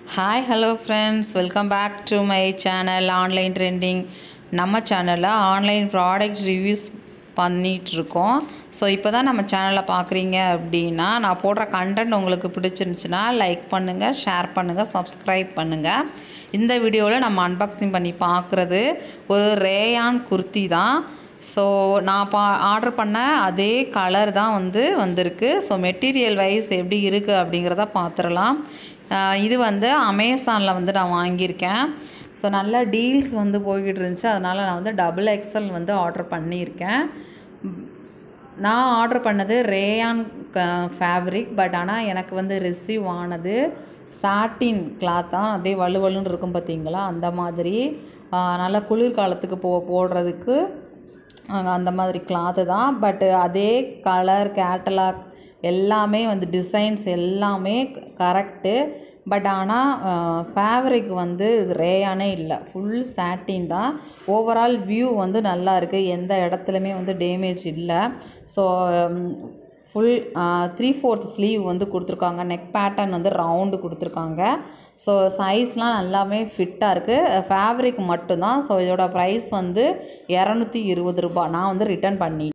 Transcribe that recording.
hi hello friends welcome back to my channel online trending நம்ம சேனலில் online product reviews பண்ணிகிட்ருக்கோம் so இப்போ தான் நம்ம சேனலில் பார்க்குறீங்க அப்படின்னா நான் போடுற கண்டென்ட் உங்களுக்கு பிடிச்சிருந்துச்சுன்னா லைக் பண்ணுங்கள் ஷேர் பண்ணுங்கள் சப்ஸ்கிரைப் பண்ணுங்கள் இந்த வீடியோவில் நம்ம அன்பாக்சிங் பண்ணி பார்க்குறது ஒரு ரேயான் குர்த்தி தான் ஸோ நான் பா ஆர்டர் பண்ண அதே கலர் தான் வந்து வந்திருக்கு ஸோ மெட்டீரியல் வைஸ் எப்படி இருக்குது அப்படிங்கிறத பார்த்துடலாம் ஆஹ் இது வந்து அமேசானில் வந்து நான் வாங்கியிருக்கேன் ஸோ நல்ல டீல்ஸ் வந்து போய்கிட்டு இருந்துச்சு அதனால் நான் வந்து டபுள் எக்ஸல் வந்து ஆர்டர் பண்ணியிருக்கேன் நான் ஆர்டர் பண்ணது ரேயான் ஃபேப்ரிக் பட் ஆனால் எனக்கு வந்து ரிசீவ் ஆனது சாட்டின் கிளாத் தான் அப்படியே வலுவலுன்னு இருக்கும் பார்த்தீங்களா அந்த மாதிரி ஆஹ் நல்ல குளிர்காலத்துக்கு போ போடுறதுக்கு ஆஹ் அந்த மாதிரி கிளாத்து தான் பட்டு அதே கலர் கேட்டலாக் எல்லாமே வந்து டிசைன்ஸ் எல்லாமே கரெக்டு பட் ஆனால் ஃபேப்ரிக் வந்து இது ரேயானே இல்லை ஃபுல் சாட்டின் தான் ஓவரால் வியூ வந்து நல்லா இருக்குது எந்த இடத்துலையுமே வந்து டேமேஜ் இல்லை so full three fourth sleeve வந்து கொடுத்துருக்காங்க நெக் பேட்டர்ன் வந்து ரவுண்டு கொடுத்துருக்காங்க ஸோ சைஸ்லாம் நல்லாமே ஃபிட்டாக இருக்குது ஃபேப்ரிக் மட்டும்தான் ஸோ இதோட ப்ரைஸ் வந்து இரநூத்தி இருபது ரூபாய் நான் வந்து ரிட்டர்ன் பண்ணி